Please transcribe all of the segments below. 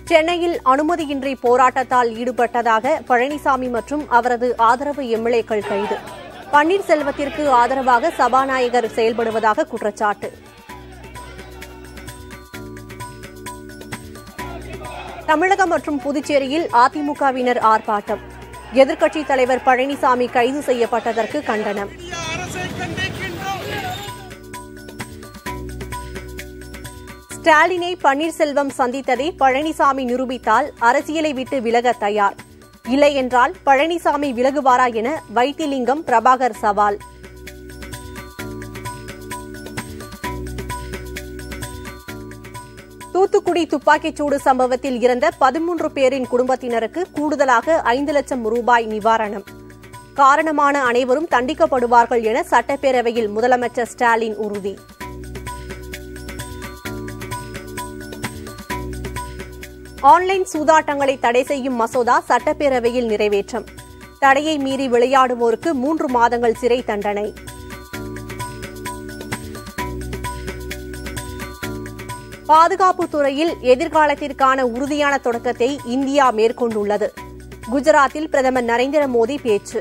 சென்னையில் அனுமதியின்றி போராட்டத்தால் ஈடுபட்டதாக பழனிசாமி மற்றும் அவரது ஆதரவு எம்எல்ஏக்கள் கைது பன்னீர்செல்வத்திற்கு ஆதரவாக சபாநாயகர் செயல்படுவதாக குற்றச்சாட்டு தமிழகம் மற்றும் புதுச்சேரியில் அதிமுகவினர் ஆர்ப்பாட்டம் எதிர்க்கட்சித் தலைவர் பழனிசாமி கைது செய்யப்பட்டதற்கு கண்டனம் ஸ்டாலினை பன்னீர்செல்வம் சந்தித்ததை பழனிசாமி நிரூபித்தால் அரசியலை விட்டு விலக தயார் இல்லை என்றால் பழனிசாமி விலகுவாரா என வைத்திலிங்கம் பிரபாகர் சவால் தூத்துக்குடி துப்பாக்கிச்சூடு சம்பவத்தில் இறந்த பதிமூன்று பேரின் குடும்பத்தினருக்கு கூடுதலாக ஐந்து லட்சம் ரூபாய் நிவாரணம் காரணமான அனைவரும் தண்டிக்கப்படுவார்கள் என சட்டப்பேரவையில் முதலமைச்சர் ஸ்டாலின் உறுதி ஆன்லைன் சூதாட்டங்களை தடை செய்யும் மசோதா சட்டப்பேரவையில் நிறைவேற்றம் தடையை மீறி விளையாடுவோருக்கு மூன்று மாதங்கள் சிறை தண்டனை பாதுகாப்புத் துறையில் எதிர்காலத்திற்கான உறுதியான தொடக்கத்தை இந்தியா மேற்கொண்டுள்ளது குஜராத்தில் பிரதமர் நரேந்திர மோடி பேச்சு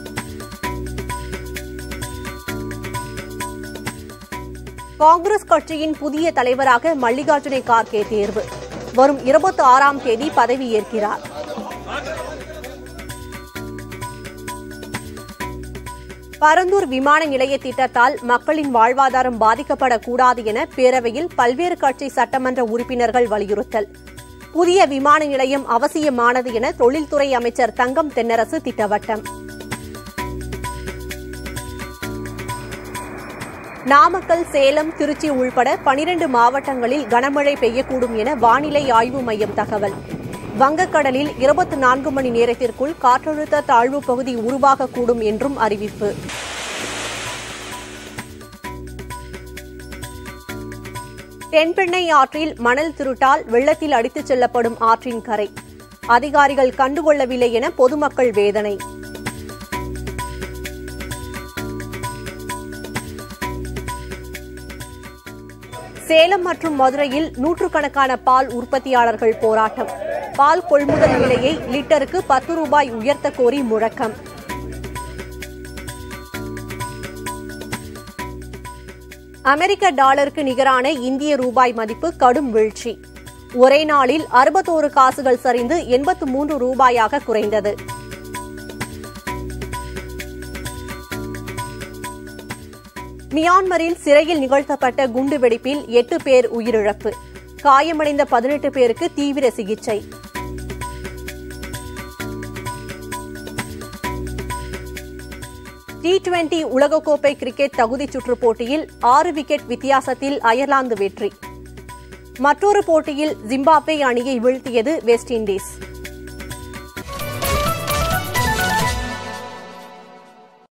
காங்கிரஸ் கட்சியின் புதிய தலைவராக மல்லிகார்ஜுன கார்கே தேர்வு வரும் இருபத்தி ஆறாம் தேதி பதவியேற்கிறார் பரந்தூர் விமான நிலைய திட்டத்தால் மக்களின் வாழ்வாதாரம் பாதிக்கப்படக்கூடாது என பேரவையில் பல்வேறு கட்சி சட்டமன்ற உறுப்பினர்கள் வலியுறுத்தல் புதிய விமான நிலையம் அவசியமானது என தொழில்துறை அமைச்சர் தங்கம் தென்னரசு திட்டவட்டம் நாமக்கல் சேலம் திருச்சி உள்பட பனிரண்டு மாவட்டங்களில் கனமழை பெய்யக்கூடும் என வானிலை ஆய்வு மையம் தகவல் வங்கக்கடலில் இருபத்தி நான்கு மணி நேரத்திற்குள் காற்றழுத்த தாழ்வு பகுதி உருவாகக்கூடும் என்றும் அறிவிப்பு தென்பெண்ணை ஆற்றில் மணல் திருட்டால் வெள்ளத்தில் அடித்துச் செல்லப்படும் ஆற்றின் கரை அதிகாரிகள் கண்டுகொள்ளவில்லை என பொதுமக்கள் வேதனை சேலம் மற்றும் மதுரையில் நூற்றுக்கணக்கான பால் உற்பத்தியாளர்கள் போராட்டம் பால் கொள்முதல் விலையை லிட்டருக்கு பத்து ரூபாய் உயர்த்த கோரி முழக்கம் அமெரிக்க டாலருக்கு நிகரான இந்திய ரூபாய் மதிப்பு கடும் வீழ்ச்சி ஒரே நாளில் அறுபத்தோரு காசுகள் சரிந்து எண்பத்து மூன்று ரூபாயாக குறைந்தது மியான்மரில் சிறையில் நிகழ்த்தப்பட்ட குண்டுவெடிப்பில் எட்டு பேர் உயிரிழப்பு காயமடைந்த பதினெட்டு பேருக்கு தீவிர சிகிச்சை டி டுவெண்டி உலகக்கோப்பை கிரிக்கெட் தகுதிச் சுற்றுப் போட்டியில் ஆறு விக்கெட் வித்தியாசத்தில் அயர்லாந்து வெற்றி மற்றொரு போட்டியில் ஜிம்பாப்வே அணியை வீழ்த்தியது வெஸ்ட் இண்டீஸ்